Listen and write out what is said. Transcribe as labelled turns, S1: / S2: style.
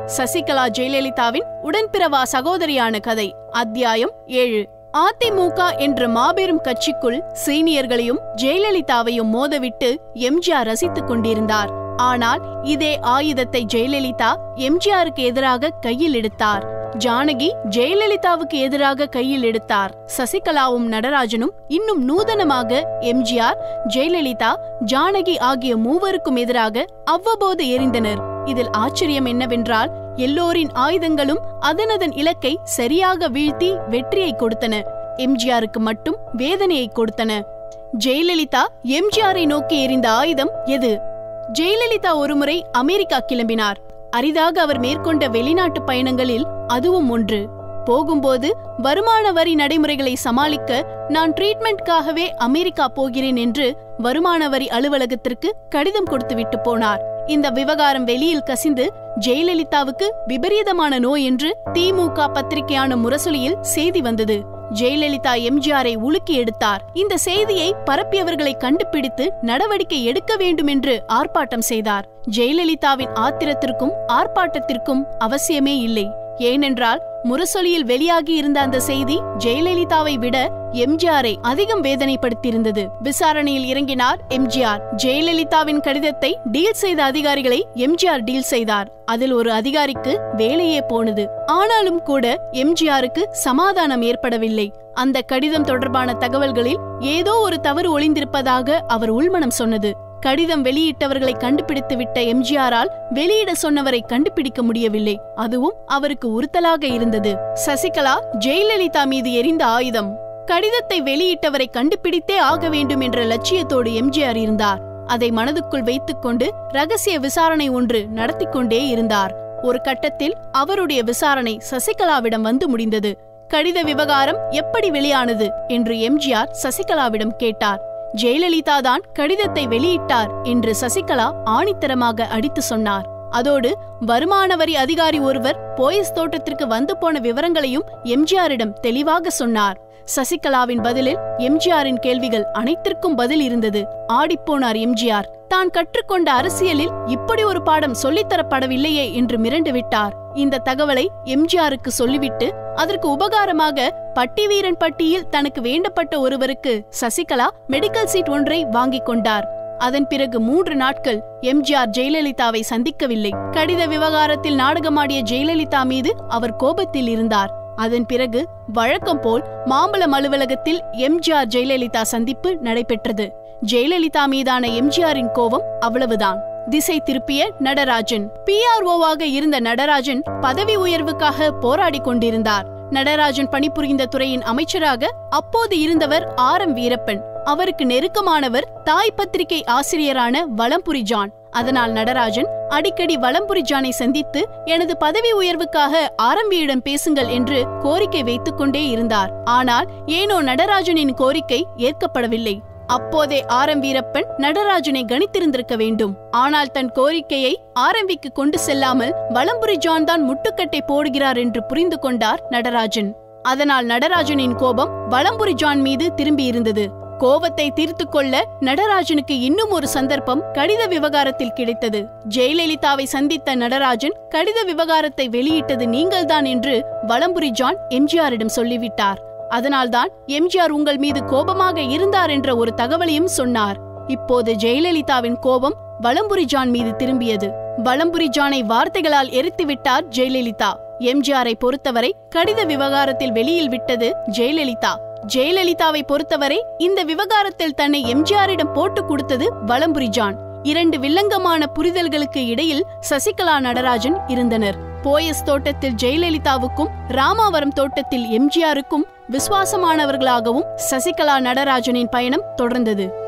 S1: சசிகலா ஜெயலலிதாவின் உடன்பிறவா சகோதரியான கதை அத்தியாயம் ஏழு அதிமுக என்ற மாபெரும் கட்சிக்குள் சீனியர்களையும் ஜெயலலிதாவையும் மோதவிட்டு எம்ஜிஆர் ரசித்துக் கொண்டிருந்தார் ஆனால் இதே ஆயுதத்தை ஜெயலலிதா எம்ஜிஆருக்கு எதிராக கையில் எடுத்தார் ஜானகி ஜெயலலிதாவுக்கு எதிராக கையில் எடுத்தார் சசிகலாவும் நடராஜனும் இன்னும் நூதனமாக எம்ஜிஆர் ஜெயலலிதா ஜானகி ஆகிய மூவருக்கும் எதிராக அவ்வப்போது எரிந்தனர் இதில் ஆச்சரியம் என்னவென்றால் எல்லோரின் ஆயுதங்களும் அதனதன் இலக்கை சரியாக வீழ்த்தி வெற்றியை கொடுத்தன எம்ஜிஆருக்கு மட்டும் வேதனையை கொடுத்தன ஜெயலலிதா எம்ஜிஆரை நோக்கி எறிந்த ஆயுதம் எது ஜெயலலிதா ஒருமுறை அமெரிக்கா கிளம்பினார் அரிதாக அவர் மேற்கொண்ட வெளிநாட்டு பயணங்களில் அதுவும் ஒன்று போகும்போது வருமான வரி நடைமுறைகளை சமாளிக்க நான் ட்ரீட்மெண்ட்காகவே அமெரிக்கா போகிறேன் என்று வருமான வரி அலுவலகத்திற்கு கடிதம் கொடுத்துவிட்டு போனார் இந்த விவகாரம் வெளியில் கசிந்து ஜெயலலிதாவுக்கு விபரீதமான நோய் என்று திமுக பத்திரிகையான முரசொலியில் செய்தி வந்தது ஜெயலலிதா எம்ஜிஆரை உலுக்கி எடுத்தார் இந்த செய்தியை பரப்பியவர்களை கண்டுபிடித்து நடவடிக்கை எடுக்க வேண்டும் என்று ஆர்ப்பாட்டம் செய்தார் ஜெயலலிதாவின் ஆத்திரத்திற்கும் ஆர்ப்பாட்டத்திற்கும் அவசியமே இல்லை ஏனென்றால் முரசொலியில் வெளியாகி இருந்த அந்த செய்தி ஜெயலலிதாவை விட எம்ஜிஆரை அதிகம் வேதனைப்படுத்தியிருந்தது விசாரணையில் இறங்கினார் எம்ஜிஆர் ஜெயலலிதாவின் கடிதத்தை டீல் செய்த அதிகாரிகளை எம்ஜிஆர் டீல் செய்தார் அதில் ஒரு அதிகாரிக்கு வேலையே போனது ஆனாலும் கூட எம்ஜிஆருக்கு சமாதானம் ஏற்படவில்லை அந்த கடிதம் தொடர்பான தகவல்களில் ஏதோ ஒரு தவறு ஒளிந்திருப்பதாக அவர் உள்மனம் சொன்னது கடிதம் வெளியிட்டவர்களை கண்டுபிடித்து விட்ட எம்ஜிஆரால் வெளியிட சொன்னவரை கண்டுபிடிக்க முடியவில்லை அதுவும் அவருக்கு உறுத்தலாக இருந்தது சசிகலா ஜெயலலிதா மீது எரிந்த ஆயுதம் கடிதத்தை வெளியிட்டவரை கண்டுபிடித்தே ஆக வேண்டும் என்ற லட்சியத்தோடு எம்ஜிஆர் இருந்தார் அதை மனதுக்குள் வைத்துக்கொண்டு ரகசிய விசாரணை ஒன்று நடத்தி கொண்டே இருந்தார் ஒரு கட்டத்தில் அவருடைய விசாரணை சசிகலாவிடம் வந்து முடிந்தது கடித விவகாரம் எப்படி வெளியானது என்று எம்ஜிஆர் சசிகலாவிடம் கேட்டார் ஜெயலலிதா தான் கடிதத்தை வெளியிட்டார் என்று சசிகலா ஆணித்தரமாக அடித்து சொன்னார் அதோடு வருமான வரி அதிகாரி ஒருவர் போயஸ் தோட்டத்திற்கு வந்து போன விவரங்களையும் எம்ஜிஆரிடம் தெளிவாக சொன்னார் சசிகலாவின் பதிலில் எம்ஜிஆரின் கேள்விகள் அனைத்திற்கும் பதில் இருந்தது ஆடிப்போனார் எம்ஜிஆர் தான் கற்றுக்கொண்ட அரசியலில் இப்படி ஒரு பாடம் சொல்லித்தரப்படவில்லையே என்று மிரண்டு விட்டார் இந்த தகவலை எம்ஜிஆருக்கு சொல்லிவிட்டு அதற்கு உபகாரமாக பட்டி வீரன் பட்டியில் தனக்கு வேண்டப்பட்ட ஒருவருக்கு சசிகலா மெடிக்கல் சீட் ஒன்றை வாங்கிக் கொண்டார் அதன் பிறகு மூன்று நாட்கள் எம்ஜிஆர் ஜெயலலிதாவை சந்திக்கவில்லை கடித விவகாரத்தில் நாடகமாடிய ஜெயலலிதா மீது அவர் கோபத்தில் இருந்தார் அதன் பிறகு வழக்கம் போல் மாம்பழம் அலுவலகத்தில் எம்ஜிஆர் ஜெயலலிதா சந்திப்பு நடைபெற்றது ஜெயலலிதா மீதான எம்ஜிஆரின் கோபம் அவ்வளவுதான் திசை திருப்பிய நடராஜன் பிஆர்ஓவாக இருந்த நடராஜன் பதவி உயர்வுக்காக போராடிக் கொண்டிருந்தார் நடராஜன் பணிபுரிந்த துறையின் அமைச்சராக அப்போது இருந்தவர் ஆர் எம் வீரப்பன் அவருக்கு நெருக்கமானவர் தாய் பத்திரிகை ஆசிரியரான வலம்புரி ஜான் அதனால் நடராஜன் அடிக்கடி வலம்புரி ஜானை சந்தித்து எனது பதவி உயர்வுக்காக ஆரம்பியிடம் பேசுங்கள் என்று கோரிக்கை வைத்துக் கொண்டே இருந்தார் ஆனால் ஏனோ நடராஜனின் கோரிக்கை ஏற்கப்படவில்லை அப்போதே ஆர் எம் வீரப்பன் நடராஜனை கணித்திருந்திருக்க வேண்டும் ஆனால் தன் கோரிக்கையை ஆரம்பிக்கு கொண்டு செல்லாமல் வலம்புரி ஜான் தான் முட்டுக்கட்டை போடுகிறார் என்று புரிந்து கொண்டார் நடராஜன் அதனால் நடராஜனின் கோபம் வலம்புரி ஜான் மீது திரும்பியிருந்தது கோபத்தை தீர்த்து கொள்ள நடராஜனுக்கு இன்னும் ஒரு சந்தர்ப்பம் கடித விவகாரத்தில் கிடைத்தது ஜெயலலிதாவை சந்தித்த நடராஜன் கடித விவகாரத்தை வெளியிட்டது நீங்கள்தான் என்று வலம்புரி ஜான் எம்ஜிஆரிடம் சொல்லிவிட்டார் அதனால்தான் எம்ஜிஆர் உங்கள் மீது கோபமாக இருந்தார் என்ற ஒரு தகவலையும் சொன்னார் இப்போது ஜெயலலிதாவின் கோபம் வலம்புரி ஜான் மீது திரும்பியது வலம்புரி ஜானை வார்த்தைகளால் எரித்துவிட்டார் ஜெயலலிதா எம்ஜிஆரை பொறுத்தவரை கடித விவகாரத்தில் வெளியில் விட்டது ஜெயலலிதா ஜெயலலிதாவை பொறுத்தவரை இந்த விவகாரத்தில் தன்னை எம்ஜிஆரிடம் போட்டு கொடுத்தது வலம்புரி ஜான் இரண்டு வில்லங்கமான புரிதல்களுக்கு இடையில் சசிகலா நடராஜன் இருந்தனர் போயஸ் தோட்டத்தில் ஜெயலலிதாவுக்கும் ராமாவரம் தோட்டத்தில் எம்ஜிஆருக்கும் விசுவாசமானவர்களாகவும் சசிகலா நடராஜனின் பயணம் தொடர்ந்தது